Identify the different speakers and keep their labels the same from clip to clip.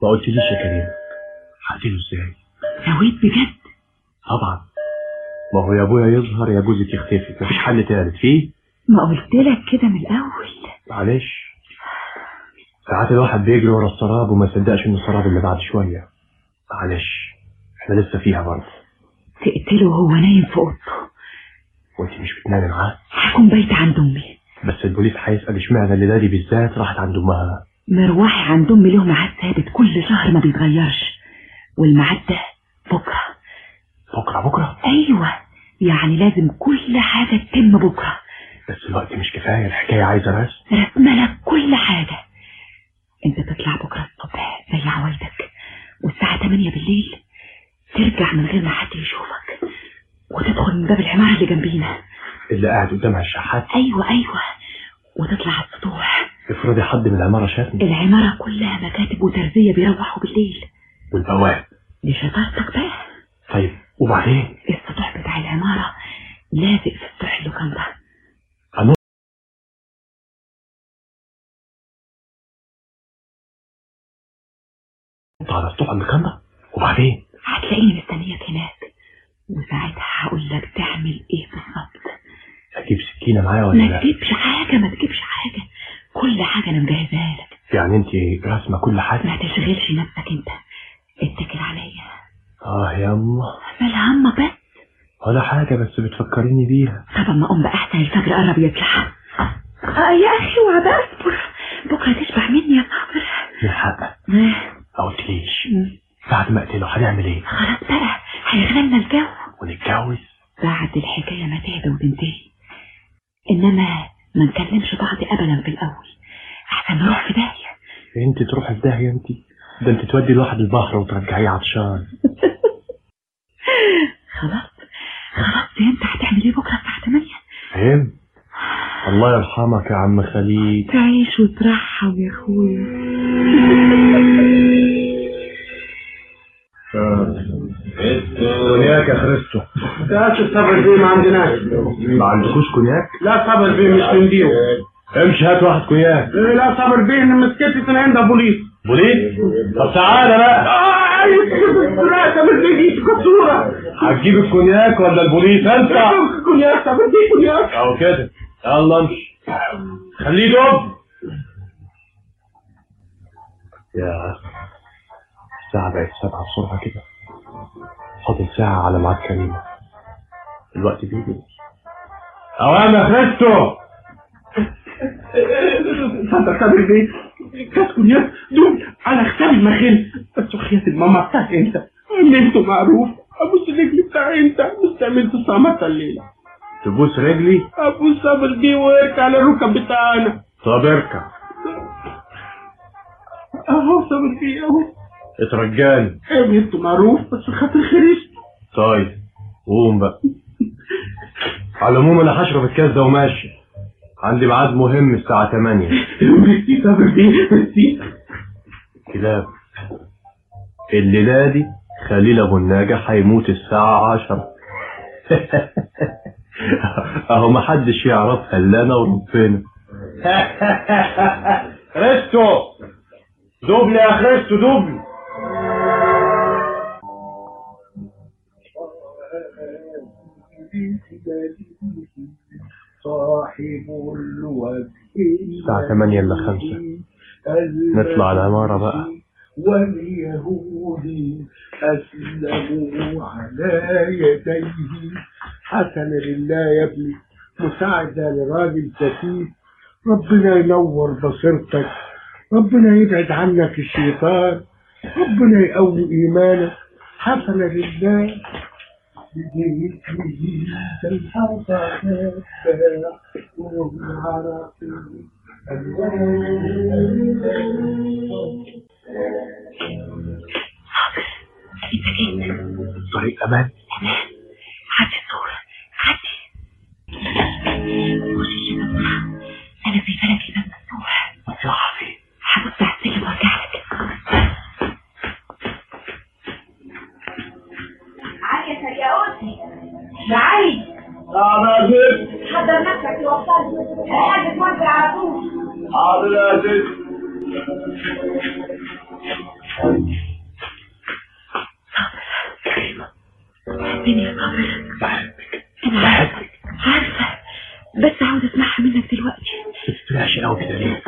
Speaker 1: ما قلتليش يا كريم هقتله ازاي
Speaker 2: نويت بجد
Speaker 1: طبعا ما هو يا ابويا يظهر يا جوزك يختفي مفيش حل تالت فيه
Speaker 2: ما قلت لك كده من الاول
Speaker 1: معلش ساعات الواحد بيجري ورا السراب وما يصدقش انه السراب اللي بعد شويه معلش احنا لسه فيها برضه
Speaker 2: تقتله وهو نايم في اوضته
Speaker 1: وانت مش بتنامي معاه
Speaker 2: هكون بايته عند امي
Speaker 1: بس البوليس هيسال اشمعنى الليله دي بالذات راحت عند امها
Speaker 2: مروحي عند امي له ميعاد ثابت كل شهر ما بيتغيرش والميعاد ده بكره
Speaker 1: بكره بكره
Speaker 2: ايوه يعني لازم كل حاجه تتم بكره
Speaker 1: بس الوقت مش كفايه الحكايه عايزه رسم
Speaker 2: رسمه لك كل حاجه انت تطلع بكره الصبح زي عوايدك والساعه 8 بالليل ترجع من غير ما حد يشوفك وتدخل من باب العماره اللي جنبينا
Speaker 1: اللي قاعد قدامها الشحات
Speaker 2: ايوه ايوه وتطلع على السطوح
Speaker 1: افرضي حد من العماره شافني
Speaker 2: العماره كلها مكاتب وترزيه بيروحوا بالليل
Speaker 1: والبواب
Speaker 2: دي شطارتك بقى
Speaker 1: طيب وبعدين
Speaker 2: السطوح بتاع العماره لازق في سطوح اللوكاندا
Speaker 1: هنط على سطوح اللوكاندا وبعدين
Speaker 2: هتلاقيني مستنياك هناك وساعتها هقول لك تعمل ايه بالظبط
Speaker 1: اجيب سكينه معايا ولا
Speaker 2: ما
Speaker 1: لا
Speaker 2: تجيبش حاجه ما تجيبش حاجه كل حاجه انا مجهزها لك
Speaker 1: يعني انت راسمه كل
Speaker 2: ما
Speaker 1: حاجه
Speaker 2: تشغلش نفسك انت اتكل عليا
Speaker 1: اه ياما
Speaker 2: مالها هما بس
Speaker 1: ولا حاجه بس بتفكريني بيها
Speaker 2: طب اما اقوم بقى احسن الفجر قرب يطلع آه يا اخي اوعى بقى اصبر بكره تشبع مني يا صابر
Speaker 1: الحق
Speaker 2: آه،
Speaker 1: ما قلتليش
Speaker 2: مم.
Speaker 1: بعد ما اقتله هنعمل ايه
Speaker 2: خلاص بقى هيغنى الجو
Speaker 1: ونتجوز
Speaker 2: بعد الحكايه ما تهدى وتنتهي انما ما نكلمش بعض ابدا في الاول احسن نروح في داهيه
Speaker 1: انت تروحي في داهيه انت ده انت تودي الواحد البحر وترجعيه عطشان
Speaker 2: خلاص خلاص فهمت هتعمل ايه بكره الساعه 8
Speaker 1: فهم الله يرحمك يا عم خليل
Speaker 2: تعيش وترحم يا اخويا
Speaker 1: كونياك يا خريستو
Speaker 3: يا شيخ صبر بيه ما عندناش
Speaker 1: ما عندكوش كونياك
Speaker 3: لا صبر بيه مش بنديه
Speaker 1: امشي هات واحد كونياك
Speaker 3: إيه، لا صبر بيه ان مسكتي كان عندها بوليس
Speaker 1: بوليس طب تعالى بقى
Speaker 3: اه عايز لا صبر بيه دي كسوره
Speaker 1: هتجيب الكونياك ولا البوليس انت
Speaker 3: كونياك صبر بيه كونياك
Speaker 1: او كده يلا امشي خليه دب يا الساعة بقت سبعة بسرعة كده فاضل ساعة على ميعاد كريمة الوقت بيجري أوام يا خريستو
Speaker 3: صدق صبر بيه كاس كونياك دول على حساب المخل بس وخيات الماما بتاعت انت عملته معروف ابوس الرجل بتاع انت مستعملت الصامتة الليلة
Speaker 1: تبوس رجلي
Speaker 3: ابوس صبر بيه وارك على الركب بتاعنا
Speaker 1: طب اركب
Speaker 3: اهو صبر بيه اهو
Speaker 1: اترجاني
Speaker 3: عملته معروف بس خاطر خريست
Speaker 1: طيب قوم بقى على العموم انا هشرب الكاس ده وماشي عندي ميعاد مهم الساعة 8
Speaker 3: ميرسي صبر بيه ميرسي
Speaker 1: كلاب الليلة دي خليل ابو الناجح هيموت الساعة 10 اهو محدش يعرفها الا انا وربنا خريستو دوبل يا خريستو دوبل
Speaker 3: صاحب الوجه
Speaker 1: الساعة 8 إلا 5 نطلع العمارة بقى
Speaker 3: واليهود أسلموا على يديه حسن لله يا ابني مساعدة لراجل كثيف ربنا ينور بصيرتك ربنا يبعد عنك الشيطان ربنا يقوي إيمانك حسن لله
Speaker 2: انت جيت
Speaker 1: طريق امان
Speaker 2: عدي الصورة عدي خش الشباك بسرعة انا سايبه لك الباب مفتوح
Speaker 1: مصلحة فين
Speaker 2: هبص على السلم وارجع لك
Speaker 4: علي يا سرياوتي يا علي
Speaker 3: نعم يا ست
Speaker 4: حضر نفسك توصل الحاج منزل على طول
Speaker 3: حاضر يا ست
Speaker 1: كريمة
Speaker 2: تحبني يا صابر
Speaker 1: بحبك
Speaker 2: انا عارفه عارفه بس عاوز اسمعها منك دلوقتي
Speaker 1: ما تستريحش قوي كده ليه؟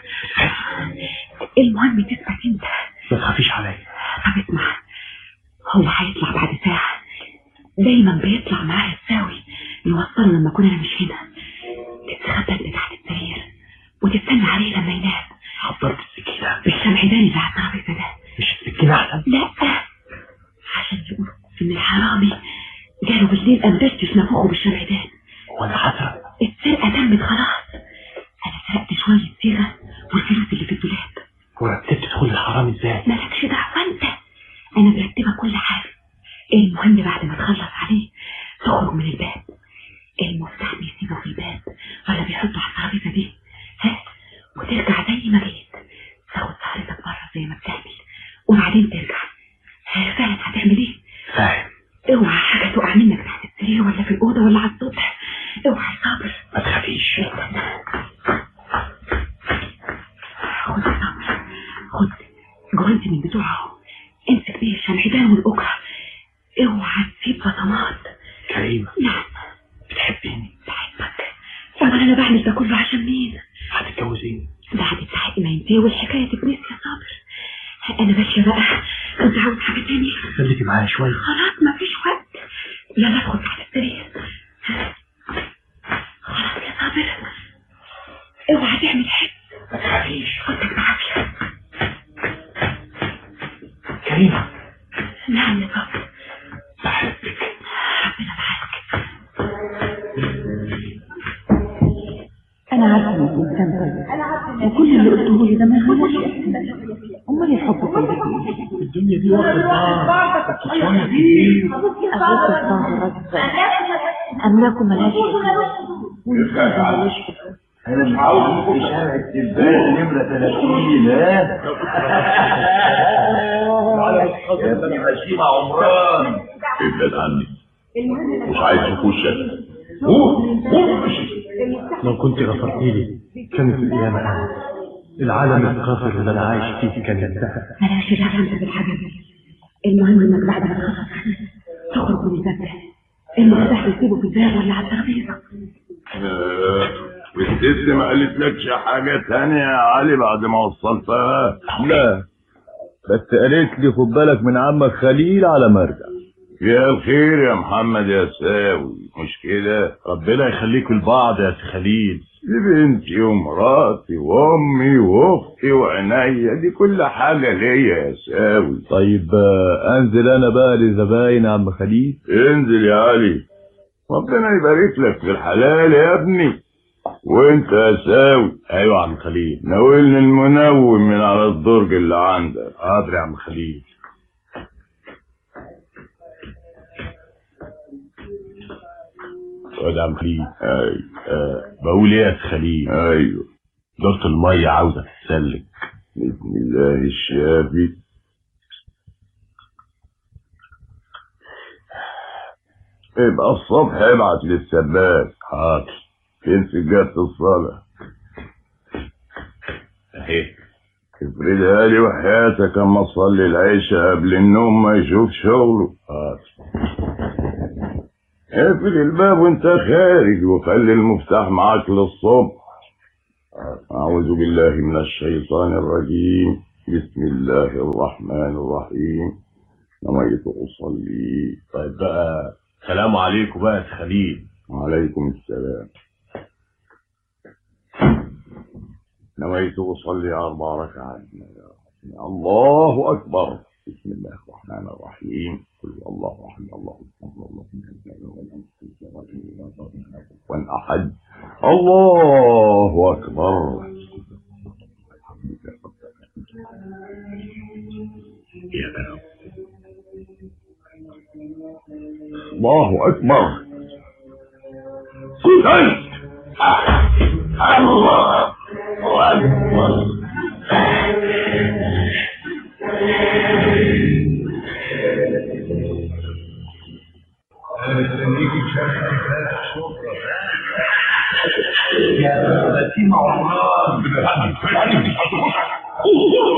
Speaker 2: المهم تثبت انت
Speaker 1: ما تخافيش عليا
Speaker 2: طب اسمع هو هيطلع بعد ساعة دايما بيطلع معاه الساوي يوصله لما اكون انا مش هنا تتخبى انت تحت السرير وتستنى عليه لما ينام
Speaker 1: حضرت السكينة
Speaker 2: بالشمعدان اللي على الترابيزه ده
Speaker 1: مش السكينة أحسن
Speaker 2: لا عشان يقولوا ان الحرامي جاله بالليل قدرتش نفخه بالشمعدان
Speaker 1: وأنا حسن
Speaker 2: السرقة تمت خلاص انا سرقت شوية صيغة والفلوس اللي في الدولاب
Speaker 1: ورتبت تدخل الحرام ازاي؟
Speaker 2: مالكش دعوة انت انا مرتبة كل حاجة المهم بعد ما تخلص عليه تخرج من الباب المفتاح بيسيبه في الباب ولا بيحطه على الترابيزة دي ها وترجع زي ما جيت تاخد سهرتك بره زي ما بتعمل وبعدين ترجع ها، فاهم هتعمل ايه
Speaker 1: فاهم
Speaker 2: اوعى حاجة تقع منك تحت السرير ولا في الأوضة ولا على السطح اوعى صابر
Speaker 1: ما تخافيش
Speaker 2: خد يا صابر خد جوانتي من بتوعه امسك بيه الشمعدان والأكرة اوعى تسيب بصمات
Speaker 1: كريمة
Speaker 2: نعم
Speaker 1: بتحبيني
Speaker 2: بحبك امال انا بعمل ده كله عشان مين
Speaker 1: هتتجوزيني
Speaker 2: بعد التحقيق ما ينتهي والحكايه تتنسي يا صابر انا ماشيه بقى انت عاوز حاجه تاني
Speaker 1: خليكي معايا شوية
Speaker 2: خلاص ما فيش وقت يلا ادخل تحت السرير خلاص يا صابر اوعى تعمل حاجه
Speaker 1: ما تخافيش
Speaker 2: خدك بعافيه
Speaker 1: كريمة
Speaker 2: نعم يا صابر
Speaker 1: بحبك
Speaker 2: ربنا معاك
Speaker 5: أنا عارفة إنك إنسان طيب وكل اللي قلته لي ده ما يغيرش إحساسي أمال الحب طيب إيه؟
Speaker 1: الدنيا دي واخد بعض شوية كتير
Speaker 5: أغلق الصعب رجل أملاكه ملاش والإنسان ملاش فلوس
Speaker 6: انا مش عاوز في شارع التلفاز نمرة 30 ها يا ابني هشيم عمران
Speaker 7: ابعد عني مش عايز اشوف وشك قوم قوم
Speaker 1: لو كنت غفرت لي كانت القيامة أنا العالم القافر اللي أنا عايش فيه كان انتهى
Speaker 2: بلاش دعوه انت بالحاجه دي المهم انك بعد ما تخلص تخرج من الباب ده المفتاح تسيبه في الباب ولا على الترابيزه
Speaker 7: آه، والست ما قالتلكش حاجة تانية يا علي بعد ما وصلتها
Speaker 6: لا بس قالت لي خد بالك من عمك خليل على ما ارجع
Speaker 7: يا الخير يا محمد يا ساوي مش كده
Speaker 6: ربنا يخليكم لبعض يا سي خليل
Speaker 7: دي بنتي ومراتي وامي واختي وعينيا دي كل حاجة ليا يا ساوي
Speaker 6: طيب آه، انزل انا بقى لزباين عم خليل
Speaker 7: انزل يا علي ربنا يبارك لك في الحلال يا ابني وانت يا ساوي
Speaker 6: ايوه يا عم خليل
Speaker 7: ناولني المنوم من على الدرج اللي عندك
Speaker 6: حاضر يا عم خليل اقعد يا عم خليل
Speaker 7: ايوه
Speaker 6: آه بقول ايه يا سي خليل
Speaker 7: ايوه
Speaker 6: دورة المية عاوزة تتسلك
Speaker 7: بسم الله الشافي يبقى الصبح ابعت للسباك
Speaker 6: حاضر
Speaker 7: فين سجادة الصلاة
Speaker 6: اهي
Speaker 7: افردها لي وحياتك اما اصلي العشاء قبل النوم ما يشوف شغله
Speaker 6: حاضر
Speaker 7: اقفل الباب وانت خارج وخلي المفتاح معاك للصبح أعوذ بالله من الشيطان الرجيم بسم الله الرحمن الرحيم نويت أصلي
Speaker 6: طيب بقى سلام عليكم بقى يا سي خليل
Speaker 7: وعليكم السلام نويت أصلي أربع ركعات الله أكبر بسم الله الرحمن الرحيم قل هو الله أحد الله الصمد الله أحد الله أكبر
Speaker 6: يا بلو
Speaker 7: الله أكبر سلطان الله أكبر
Speaker 6: يا بلو عمران